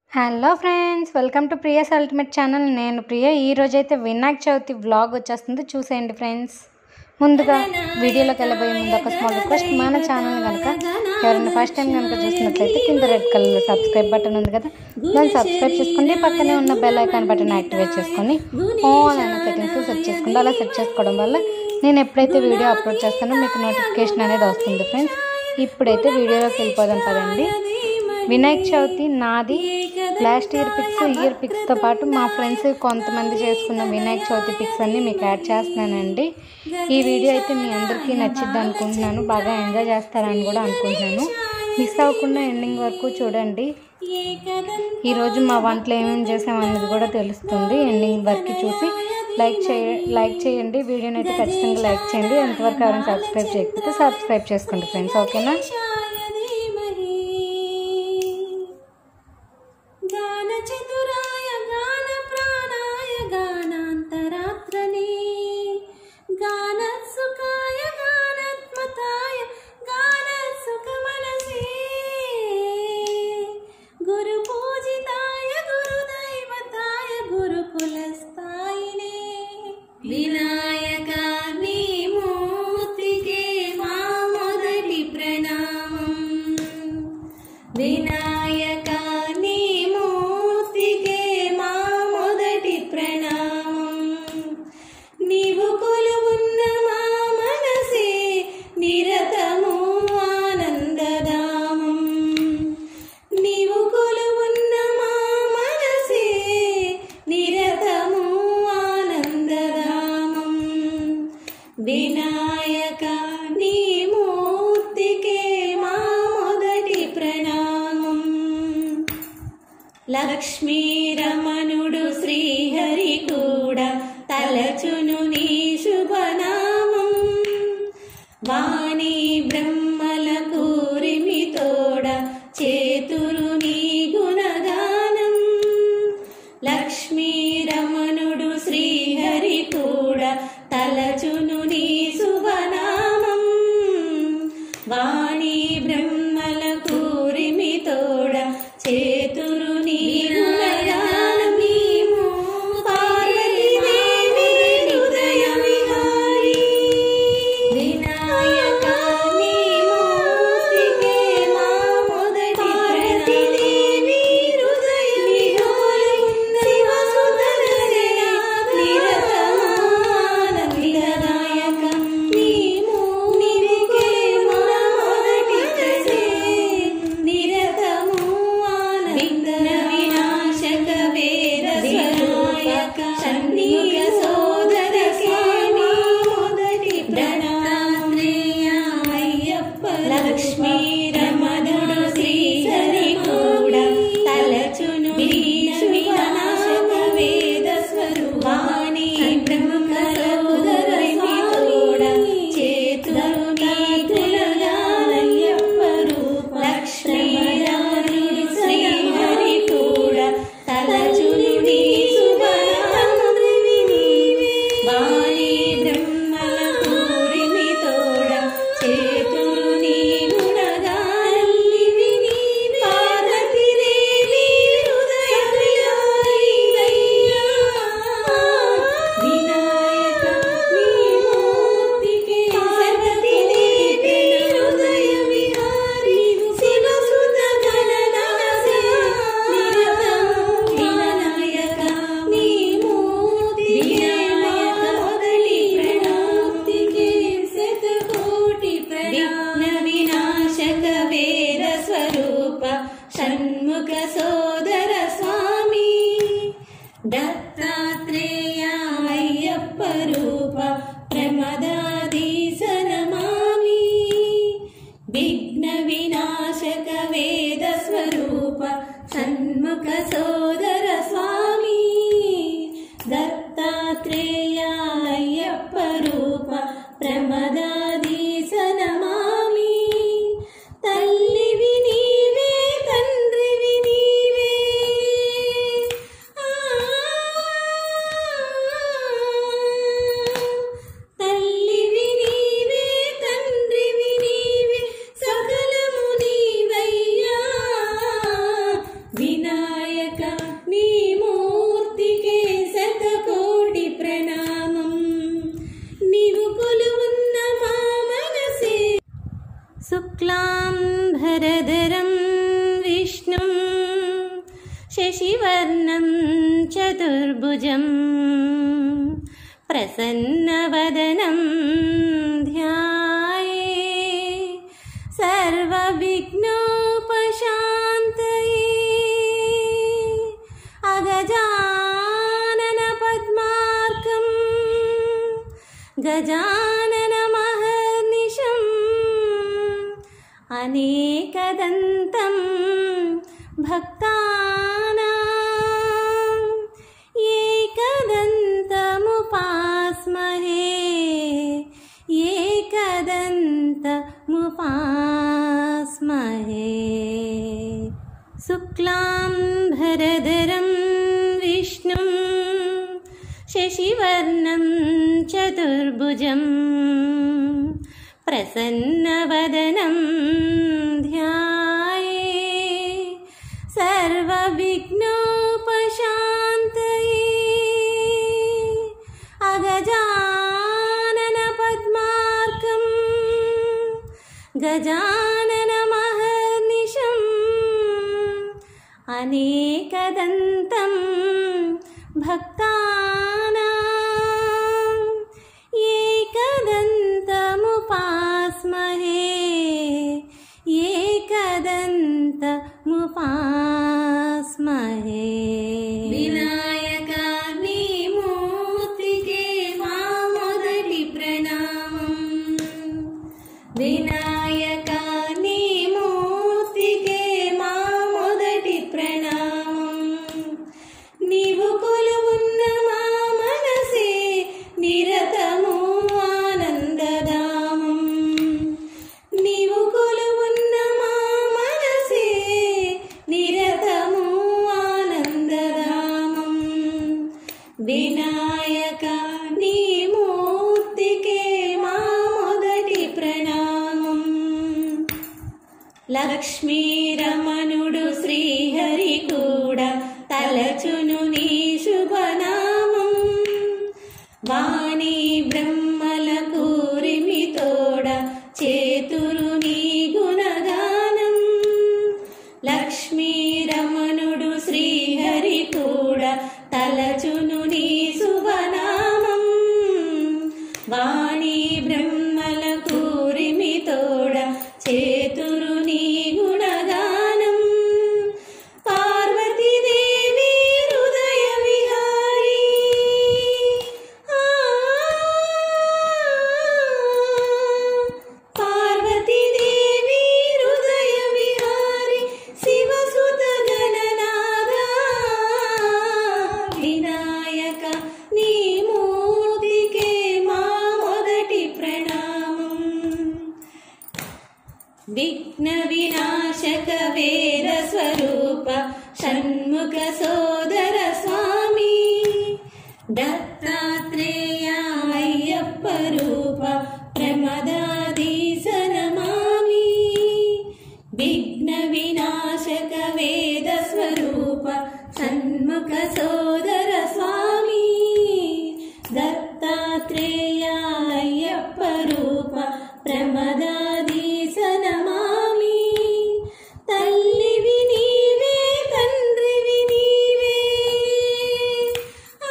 Hello friends welcome to Priya's ultimate channel నేను ప్రియ ఈ రోజైతే వినాయక చవితి వ్లాగ్ వచ్చేస్తుంది చూసేయండి ఫ్రెండ్స్ ముందుగా వీడియోలోకి వెళ్ళబోయే ముందు ఒక స్మాల్ రిక్వెస్ట్ మన ఛానల్ కనుక ఎవరైనా ఫస్ట్ టైం కనుక చూసినట్లయితే కింద రెడ్ కలర్ సబ్స్క్రైబ్ బటన్ ఉంది కదా దాన్ని సబ్స్క్రైబ్ చేసుకోండి పక్కనే ఉన్న బెల్ ఐకాన్ బటన్ యాక్టివేట్ చేసుకొని ఆల్ అనే సెట్టింగ్స్ సెట్ చేసుకోండి అలా సెట్ చేసుకోవడం వల్ల నేను ఎప్పుడైతే వీడియో అప్లోడ్ చేస్తానో మీకు నోటిఫికేషన్ అనేది వస్తుంది ఫ్రెండ్స్ ఇప్పుడైతే వీడియోలోకి వెళ్ళిపోదాం పదండి వినాయక చవితి నాది లాస్ట్ ఇయర్ పిక్స్ ఇయర్ పిక్స్తో పాటు మా ఫ్రెండ్స్ కొంతమంది చేసుకున్న వినాయక చవితి పిక్స్ అన్ని మీకు యాడ్ చేస్తున్నానండి ఈ వీడియో అయితే మీ అందరికీ నచ్చిద్ది అనుకుంటున్నాను బాగా ఎంజాయ్ చేస్తారని కూడా అనుకుంటున్నాను మిస్ అవ్వకుండా ఎండింగ్ వరకు చూడండి ఈరోజు మా వంటలు ఏమేమి చేసామన్నది కూడా తెలుస్తుంది ఎండింగ్ వరకు చూసి లైక్ చేయ లైక్ చేయండి వీడియోని అయితే ఖచ్చితంగా లైక్ చేయండి ఎంతవరకు ఎవరైనా సబ్స్క్రైబ్ చేయకపోతే సబ్స్క్రైబ్ చేసుకోండి ఫ్రెండ్స్ ఓకేనా గానచతురాయ గాన ప్రాణాయ గానాంతరాత్రనే గానసుఖాయ గానాత్మతాయ గానసుఖమనసే గురు పూజితాయ గురుదైవతాయ గురుకులస్థాయినే వినాయక నీ మూర్తికే మా మొదటి ప్రణామం వినాయక నీ మూర్తికే మా మొదటి ప్రణామం నీవు కొలువున్న మా మనసే నిరతము ఆనందదామం నీవు కొలువున్న మా మనసే నిరతము ఆనందదామం వినాయక నీ మూర్తికే మా మొదటి ప్రణామం లక్ష్మీ రమణుడు శ్రీహరి కూడా తలచును నీ శుభనామం వాణి బ్రహ్మల కూరిమి తోడ చేతురు నీ గుణగానం లక్ష్మీ రమణుడు శ్రీహరి కూడా తలచును నీ శుభనామం వాణి బ్రహ్మల కూరిమి తోడ చేతురు నీ గుణగానం నీము పార్వతీదేవి హృదయ విహారి వినాయక నీ మూర్తికే మా మొదటి పార్వతీదేవి హృదయ విహారి శివ సుందరసే నిరతమానందదాయక నీ మూర్తికే మా మొదటి ప్రసే నిరతము ఆనంద వినాశక వేద స్వరూపక షణ్ణీయ సోదర స్వామి మొదటి ప్రణామయ్య అయ్యప్ప లక్ష్మీ రమణుడు శ్రీహరి కూడా తలచును వినాశక వేద స్వరూపాణి బ్రహ్మల ఉదర తోడ చేతులు నీ గుణగానయ్యప్ప రూప లక్ష్మీ రమణుడు శ్రీహరి కూడా తలచును నీ శుభనామృవి నీవే వాణి బ్రహ్మల కూరిమి తోడ చేతులు నీ గుణగానల్లివి నీవే పార్వతీదేవి హృదయ విహారీవయ్యా. వినాయక నీ మూర్తికే పార్వతీదేవి హృదయ విహారి శివసుత గణనాసే నిరతము వినాయక నీ మూర్తి వినాయక మొదటి ప్రణాప్తికి శతకోటి విఘ్న వినాశక వేద స్వరూప షణ్ముఖ సోదర స్వామి దత్తాత్రేయ అయ్యప్ప రూప ప్రమదాధీశనమామి విఘ్న వినాశక వేద స్వరూప షణ్ముఖ సోదర స్వామి దత్తాత్రేయ అయ్యప్ప రూప ప్రమదాధీశనమామి తల్లివి నీవే తండ్రివి నీవే ఆ తల్లివి నీవే తండ్రివి నీవే సకలము నీవయ్యా వినాయక శశివర్ణం చతుర్భుజం ప్రసన్నవదనం ధ్యాయే సర్వవిఘ్నోపశాంతయే అగజానన పద్మార్కం గజాననమహర్నిశం అనేకదంతం భక్తానాం ఏకదంతముపాస్మహే ఏకదంతముపాస్మహే శుక్లాంబరధరం విష్ణుం శశివర్ణం చతుర్భుజం ప్రసన్నవదనం ధ్యాయే సర్వవిఘ్నోపశాంతయే అగజానన పద్మార్కం గజాననమహర్నిశం అనేకదంతం భక్తానాం ఏకదంతముపాస్మహే ఏకదంతముపాస్మహే వినాయక నీ మూర్తికే మా మొదటి ప్రణామం వినాయక నీ మూర్తికే మా మొదటి ప్రణామం నీవు కొలువున్న మా మనసే నిరతము ఆనందదామం నీవు కొలువున్న మా మనసే నిరతము ఆనందదామం వినాయక నీ మూర్తికే మా మొదటి ప్రణామం లక్ష్మీ రమణుడు శ్రీహరి కూడా తలచును నీ శుభనామం వాణి బ్రహ్మల కూరిమి తోడ చేతురు నీ గుణగానం లక్ష్మీ రమణుడు శ్రీహరి కూడా తలచును నీ శుభనామం వాణి బ్రహ్మల కూరిమి తోడ చేతురు నీ గుణగానం పార్వతీదేవి హృదయ విహారీ ఆ, పార్వతీదేవి హృదయ విహారీ శివసుత గణనాథ వినాయక నీ మూర్తికే మా మొదటి ప్రణామం విఘ్న వినాశక వేద స్వరూప షణ్ముఖ సోదర స్వామి దత్తాత్రేయ అయ్యప్ప రూప ప్రమదాదీశ నమామి విఘ్న వినాశక వేద స్వరూప షణ్ముఖ సోదర స్వామి దత్తాత్రేయ అయ్యప్ప రూప ప్రమదాదీశ నమామి తల్లివి నీవే తండ్రివి నీవే ఆ,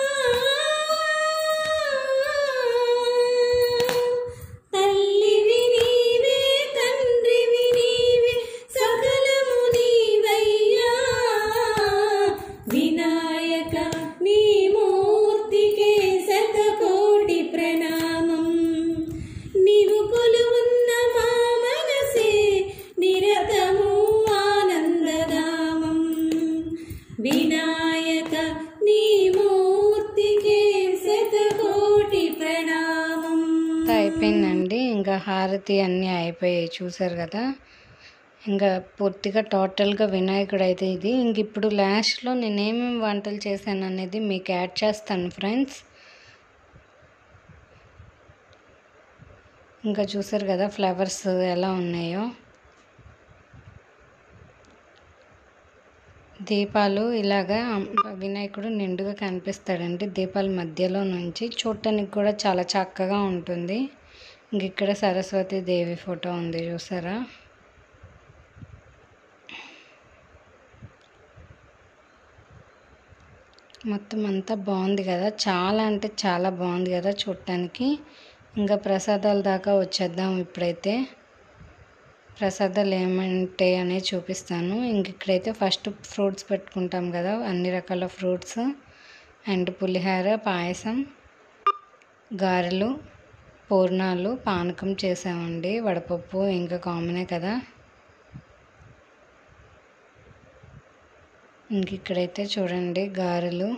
తల్లివి నీవే తండ్రివి నీవే సకలము నీవయ్యా వినాయక నీ మూర్తికే శతకోటి ప్రణామం నీవు కొలువున్న మా మనసే నిరతము ఆనందదామం వినాయక నీ మూర్తికే శతకోటి ప్రణామం అయిపోయిందండి ఇంకా హారతి అన్నీ అయిపోయాయి చూసారు కదా ఇంకా పూర్తిగా టోటల్గా వినాయకుడు అయితే ఇది ఇంక ఇప్పుడు లాస్ట్లో నేను ఏమేమి వంటలు చేశాను అనేది మీకు యాడ్ చేస్తాను ఫ్రెండ్స్ ఇంకా చూసారు కదా ఫ్లవర్స్ ఎలా ఉన్నాయో దీపాలు ఇలాగా వినాయకుడు నిండుగా కనిపిస్తాడండి దీపాల మధ్యలో నుంచి చూడటానికి కూడా చాలా చక్కగా ఉంటుంది ఇంక ఇక్కడ సరస్వతి దేవి ఫోటో ఉంది చూసారా మొత్తం అంతా బాగుంది కదా చాలా అంటే చాలా బాగుంది కదా చూడటానికి ఇంకా ప్రసాదాల దాకా వచ్చేద్దాం ఇప్పుడైతే ప్రసాదాలు ఏమంటాయి అనేది చూపిస్తాను ఇంక ఇక్కడైతే ఫస్ట్ ఫ్రూట్స్ పెట్టుకుంటాం కదా అన్ని రకాల ఫ్రూట్స్ అండ్ పులిహోర పాయసం గారెలు పూర్ణాలు పానకం చేసామండి వడపప్పు ఇంకా కామనే కదా ఇంక ఇక్కడైతే చూడండి గారెలు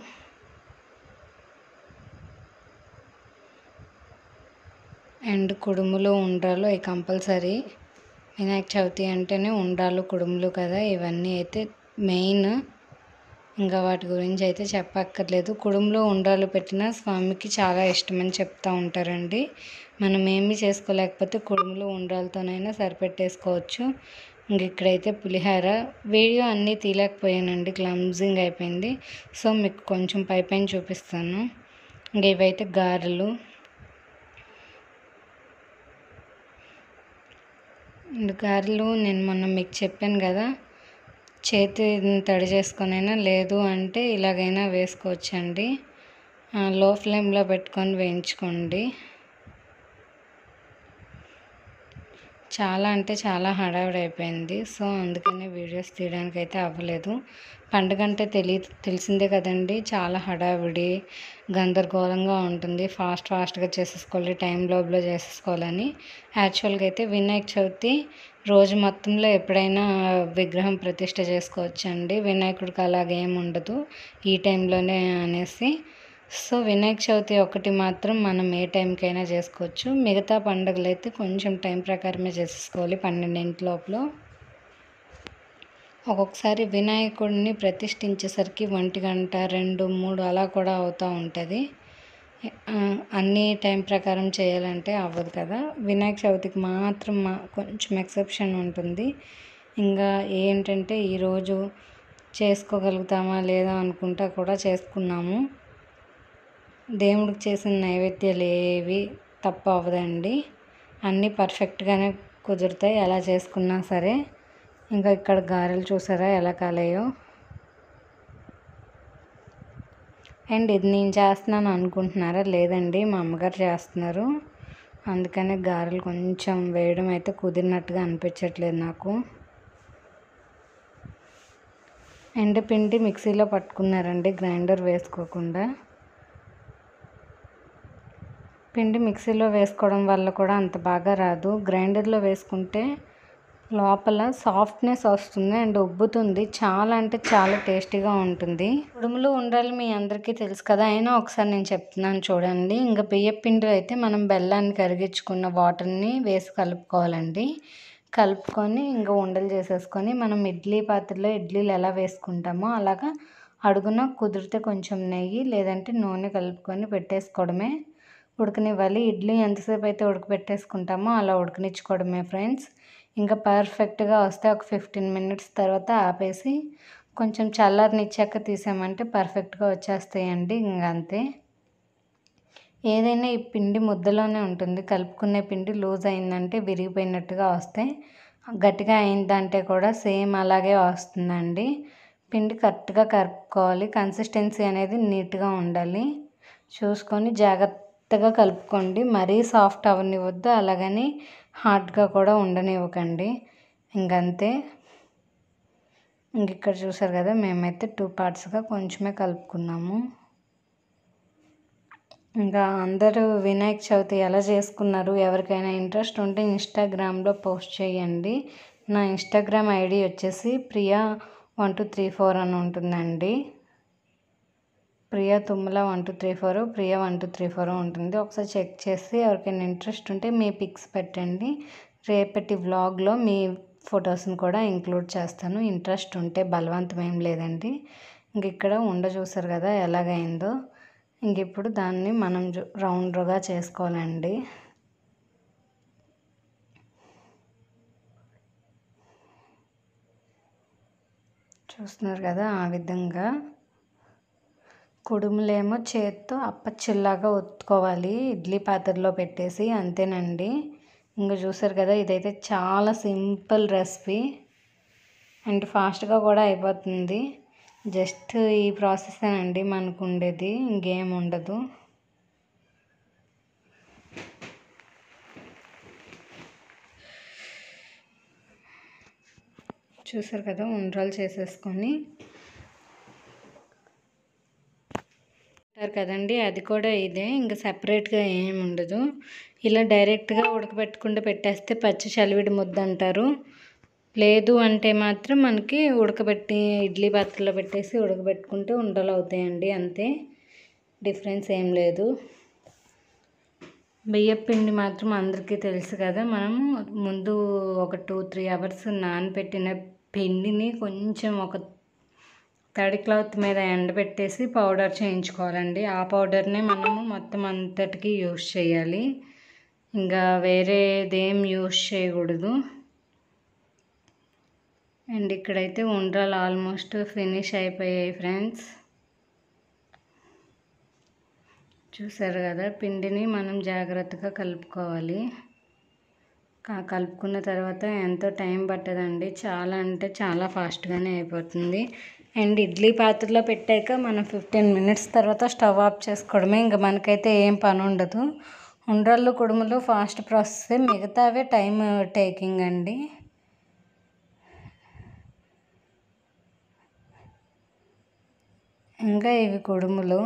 అండ్ కుడుములు ఉండ్రాలు అవి కంపల్సరీ వినాయక చవితి అంటేనే ఉండ్రాలు కుడుములు కదా ఇవన్నీ అయితే మెయిన్ ఇంకా వాటి గురించి అయితే చెప్పక్కర్లేదు కుడుములు ఉండ్రాలు పెట్టిన స్వామికి చాలా ఇష్టమని చెప్తూ ఉంటారండి మనం ఏమీ చేసుకోలేకపోతే కుడుములు ఉండ్రాలతోనైనా సరిపెట్టేసుకోవచ్చు ఇంక ఇక్కడైతే పులిహోర వీడియో అన్నీ తీయలేకపోయానండి క్లమ్జింగ్ అయిపోయింది సో మీకు కొంచెం పై పైన చూపిస్తాను ఇంక ఇవైతే గారెలు అండ్ గారెలు నేను మొన్న మీకు చెప్పాను కదా చేతి తడి చేసుకొనైనా లేదు అంటే ఇలాగైనా వేసుకోవచ్చండి లో ఫ్లేమ్లో పెట్టుకొని వేయించుకోండి చాలా అంటే చాలా హడావిడి అయిపోయింది సో అందుకని వీడియోస్ తీయడానికి అయితే అవ్వలేదు పండుగ అంటే తెలియ తెలిసిందే కదండి చాలా హడావిడి గందరగోళంగా ఉంటుంది ఫాస్ట్ ఫాస్ట్గా చేసేసుకోవాలి టైం లోపల చేసేసుకోవాలని యాక్చువల్గా అయితే వినాయక చవితి రోజు మొత్తంలో ఎప్పుడైనా విగ్రహం ప్రతిష్ట చేసుకోవచ్చండి వినాయకుడికి అలాగే ఏమి ఉండదు ఈ టైంలోనే అనేసి సో వినాయక చవితి ఒకటి మాత్రం మనం ఏ టైంకైనా చేసుకోవచ్చు మిగతా పండుగలు అయితే కొంచెం టైం ప్రకారమే చేసేసుకోవాలి పన్నెండింటి లోపల ఒక్కొక్కసారి వినాయకుడిని ప్రతిష్ఠించేసరికి ఒంటి గంట రెండు మూడు అలా కూడా అవుతూ ఉంటుంది ఆ, అన్ని టైం ప్రకారం చేయాలంటే అవ్వదు కదా వినాయక చవితికి మాత్రం మా కొంచెం ఎక్సెప్షన్ ఉంటుంది ఇంకా ఏంటంటే ఈరోజు చేసుకోగలుగుతామా లేదా అనుకుంటా కూడా చేసుకున్నాము దేవుడికి చేసిన నైవేద్యాలు ఏవి తప్ప అవ్వదండి అన్నీ పర్ఫెక్ట్గానే కుదురుతాయి ఎలా చేసుకున్నా సరే ఇంకా ఇక్కడ గారెలు చూసారా ఎలా కాలేయో అండ్ ఇది నేను చేస్తున్నాను అనుకుంటున్నారా లేదండి మా అమ్మగారు చేస్తున్నారు అందుకనే గారెలు కొంచెం వేయడం అయితే కుదిరినట్టుగా అనిపించట్లేదు నాకు అండ్ పిండి మిక్సీలో పట్టుకున్నారండి గ్రైండర్ వేసుకోకుండా పిండి మిక్సీలో వేసుకోవడం వల్ల కూడా అంత బాగా రాదు గ్రైండర్లో వేసుకుంటే లోపల సాఫ్ట్నెస్ వస్తుంది అండ్ ఉబ్బుతుంది చాలా అంటే చాలా టేస్టీగా ఉంటుంది కుడుములు ఉండాలి మీ అందరికీ తెలుసు కదా అయినా ఒకసారి నేను చెప్తున్నాను చూడండి ఇంకా బియ్య పిండిలో అయితే మనం బెల్లాన్ని కరిగించుకున్న వాటర్ని వేసి కలుపుకోవాలండి కలుపుకొని ఇంకా ఉండలు చేసేసుకొని మనం ఇడ్లీ పాత్రలో ఇడ్లీలు ఎలా వేసుకుంటామో అలాగా అడుగున కుదిరితే కొంచెం నెయ్యి లేదంటే నూనె కలుపుకొని పెట్టేసుకోవడమే ఉడకనివ్వాలి ఇడ్లీ ఎంతసేపు అయితే ఉడకబెట్టేసుకుంటామో అలా ఉడకనిచ్చుకోవడమే ఫ్రెండ్స్ ఇంకా పర్ఫెక్ట్గా వస్తే ఒక ఫిఫ్టీన్ మినిట్స్ తర్వాత ఆపేసి కొంచెం చల్లారనిచ్చాక తీసామంటే పర్ఫెక్ట్గా వచ్చేస్తాయండి ఇంక అంతే ఏదైనా ఈ పిండి ముద్దలోనే ఉంటుంది కలుపుకునే పిండి లూజ్ అయిందంటే విరిగిపోయినట్టుగా వస్తాయి గట్టిగా అయిందంటే కూడా సేమ్ అలాగే వస్తుందండి పిండి కరెక్ట్గా కలుపుకోవాలి కన్సిస్టెన్సీ అనేది నీట్గా ఉండాలి చూసుకొని జాగ్రత్తగా కలుపుకోండి మరీ సాఫ్ట్ అవనివ్వద్దు అలాగని హార్డ్గా కూడా ఉండనివ్వకండి ఇంకంతే ఇంక ఇక్కడ చూసారు కదా మేమైతే టూ పార్ట్స్గా కొంచెమే కలుపుకున్నాము ఇంకా అందరూ వినాయక చవితి ఎలా చేసుకున్నారు ఎవరికైనా ఇంట్రెస్ట్ ఉంటే ఇన్స్టాగ్రామ్లో పోస్ట్ చేయండి నా ఇన్స్టాగ్రామ్ ఐడి వచ్చేసి Priya one two three four అని ఉంటుందండి Priya Tummala one two three four Priya one two three four ఉంటుంది ఒకసారి చెక్ చేసి ఎవరికైనా ఇంట్రెస్ట్ ఉంటే మీ పిక్స్ పెట్టండి రేపటి వ్లాగ్లో మీ ఫొటోస్ని కూడా ఇంక్లూడ్ చేస్తాను ఇంట్రెస్ట్ ఉంటే బలవంతం ఏం లేదండి ఇంక ఇక్కడ ఉండ చూసారు కదా ఎలాగైందో ఇంక ఇప్పుడు దాన్ని మనం జు- రౌండ్గా చేసుకోవాలండి చూస్తున్నారు కదా ఆ విధంగా కుడుములేమో చేత్తో అప్పచ్చిల్లాగా ఒత్తుకోవాలి ఇడ్లీ పాత్రలో పెట్టేసి అంతేనండి ఇంకా చూసారు కదా ఇదైతే చాలా సింపుల్ రెసిపీ అండ్ ఫాస్ట్గా కూడా అయిపోతుంది జస్ట్ ఈ ప్రాసెస్ అండి మనకు ఉండేది ఇంకేం ఉండదు చూసారు కదా ఉండ్రాలు చేసేసుకొని అంటారు కదండి అది కూడా ఇదే ఇంకా సపరేట్గా ఏం ఉండదు ఇలా డైరెక్ట్గా ఉడకబెట్టకుండా పెట్టేస్తే పచ్చి చలివిడి ముద్ద అంటారు లేదు అంటే మాత్రం మనకి ఉడకబెట్టి ఇడ్లీ పాత్రలో పెట్టేసి ఉడకబెట్టుకుంటే ఉండలు అవుతాయండి అంతే డిఫరెన్స్ ఏం లేదు బియ్యం పిండి మాత్రం అందరికీ తెలుసు కదా మనము ముందు ఒక టూ త్రీ అవర్స్ నానబెట్టిన పిండిని కొంచెం ఒక తడి క్లాత్ మీద ఎండబెట్టేసి పౌడర్ చేయించుకోవాలండి ఆ పౌడర్నే మనము మొత్తం అంతటికి యూస్ చేయాలి ఇంకా వేరేదేం యూస్ చేయకూడదు అండ్ ఇక్కడైతే ఉండ్రాలు ఆల్మోస్ట్ ఫినిష్ అయిపోయాయి ఫ్రెండ్స్ చూసారు కదా పిండిని మనం జాగ్రత్తగా కలుపుకోవాలి కా- కలుపుకున్న తర్వాత ఎంతో టైం పట్టదండి చాలా అంటే చాలా ఫాస్ట్గానే అయిపోతుంది అండ్ ఇడ్లీ పాత్రలో పెట్టాక మనం ఫిఫ్టీన్ మినిట్స్ తర్వాత స్టవ్ ఆఫ్ చేసుకోవడమే ఇంకా మనకైతే ఏం పని ఉండదు ఉండ్రళ్ళు కుడుములు ఫాస్ట్ ప్రాసెస్ మిగతావే టైం టేకింగ్ అండి ఇంకా ఇవి కుడుములు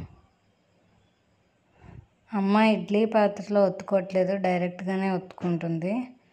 అమ్మ ఇడ్లీ పాత్రలో ఒత్తుకోవట్లేదు డైరెక్ట్గానే ఒత్తుకుంటుంది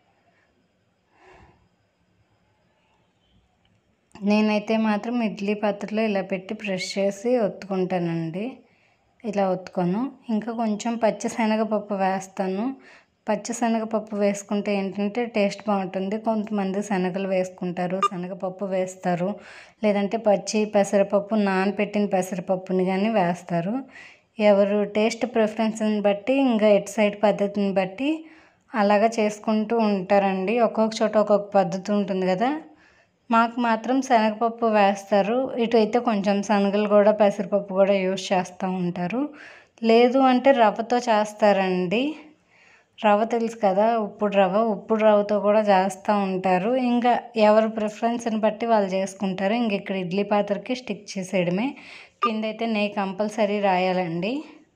నేనైతే మాత్రం ఇడ్లీ పాత్రలో ఇలా పెట్టి ప్రెస్ చేసి ఒత్తుకుంటానండి ఇలా ఒత్తుకోను ఇంకా కొంచెం పచ్చి శనగపప్పు వేస్తాను పచ్చి శనగపప్పు వేసుకుంటే ఏంటంటే టేస్ట్ బాగుంటుంది కొంతమంది శనగలు వేసుకుంటారు శనగపప్పు వేస్తారు లేదంటే పచ్చి పెసరపప్పు నానపెట్టిన పెసరపప్పుని కానీ వేస్తారు ఎవరు టేస్ట్ ప్రిఫరెన్స్ని బట్టి ఇంకా ఎటు సైడ్ పద్ధతిని బట్టి అలాగా చేసుకుంటూ ఉంటారండి ఒక్కొక్క చోట ఒక్కొక్క పద్ధతి ఉంటుంది కదా మాకు మాత్రం శనగపప్పు వేస్తారు ఇటు అయితే కొంచెం శనగలు కూడా పెసరపప్పు కూడా యూస్ చేస్తూ ఉంటారు లేదు అంటే రవ్వతో చేస్తారండి రవ్వ తెలుసు కదా ఉప్పుడు రవ్వ ఉప్పుడు రవ్వతో కూడా చేస్తూ ఉంటారు ఇంకా ఎవరి ప్రిఫరెన్స్ని బట్టి వాళ్ళు చేసుకుంటారు ఇంక ఇక్కడ ఇడ్లీ పాత్రకి స్టిక్ చేసేయడమే కింద అయితే నెయ్యి కంపల్సరీ రాయాలండి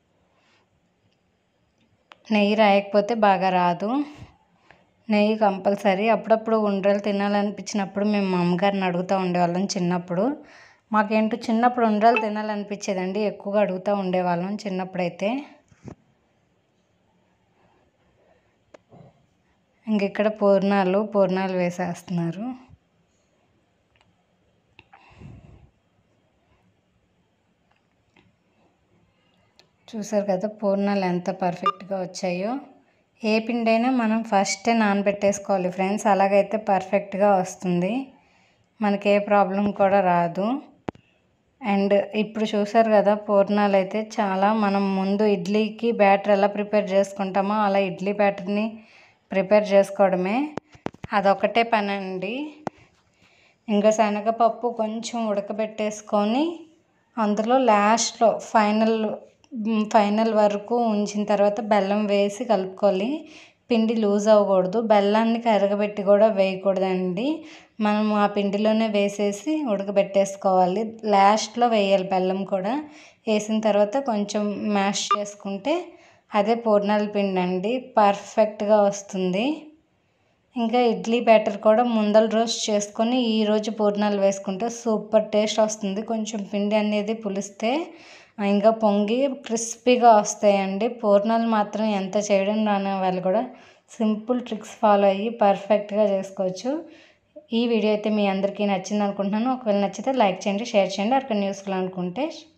నెయ్యి రాయకపోతే బాగా రాదు నెయ్యి కంపల్సరీ అప్పుడప్పుడు ఉండ్రలు తినాలనిపించినప్పుడు మేము మా అమ్మగారిని అడుగుతూ ఉండేవాళ్ళం చిన్నప్పుడు మాకేంటో చిన్నప్పుడు ఉండ్రలు తినాలనిపించేదండి ఎక్కువగా అడుగుతూ ఉండేవాళ్ళం చిన్నప్పుడైతే ఇంక ఇక్కడ పూర్ణాలు పూర్ణాలు వేసేస్తున్నారు చూసారు కదా పూర్ణాలు ఎంత పర్ఫెక్ట్గా వచ్చాయో ఏ పిండి అయినా మనం ఫస్టే నానబెట్టేసుకోవాలి ఫ్రెండ్స్ అలాగైతే పర్ఫెక్ట్గా వస్తుంది మనకి ఏ ప్రాబ్లం కూడా రాదు అండ్ ఇప్పుడు చూసారు కదా పూర్ణాలు అయితే చాలా మనం ముందు ఇడ్లీకి బ్యాటర్ ఎలా ప్రిపేర్ చేసుకుంటామో అలా ఇడ్లీ బ్యాటర్ని ప్రిపేర్ చేసుకోవడమే అదొకటే పని అండి ఇంకా శనగపప్పు కొంచెం ఉడకబెట్టేసుకొని అందులో లాస్ట్లో ఫైనల్ ఫైనల్ వరకు ఉంచిన తర్వాత బెల్లం వేసి కలుపుకోవాలి పిండి లూజ్ అవ్వకూడదు బెల్లాన్ని కరగబెట్టి కూడా వేయకూడదండి మనం ఆ పిండిలోనే వేసేసి ఉడకబెట్టేసుకోవాలి లాస్ట్లో వేయాలి బెల్లం కూడా వేసిన తర్వాత కొంచెం మ్యాష్ చేసుకుంటే అదే పూర్ణాల పిండి అండి పర్ఫెక్ట్గా వస్తుంది ఇంకా ఇడ్లీ బ్యాటర్ కూడా ముందల రోజు చేసుకొని ఈ రోజు పూర్ణాలు వేసుకుంటే సూపర్ టేస్ట్ వస్తుంది కొంచెం పిండి అనేది పులిస్తే ఇంకా పొంగి క్రిస్పీగా వస్తాయండి పూర్ణాలు మాత్రం ఎంత చేయడం రాని వాళ్ళు కూడా సింపుల్ ట్రిక్స్ ఫాలో అయ్యి పర్ఫెక్ట్గా చేసుకోవచ్చు ఈ వీడియో అయితే మీ అందరికీ నచ్చింది అనుకుంటున్నాను ఒకవేళ నచ్చితే లైక్ చేయండి షేర్ చేయండి అక్కడ న్యూస్ఫుల్ అనుకుంటే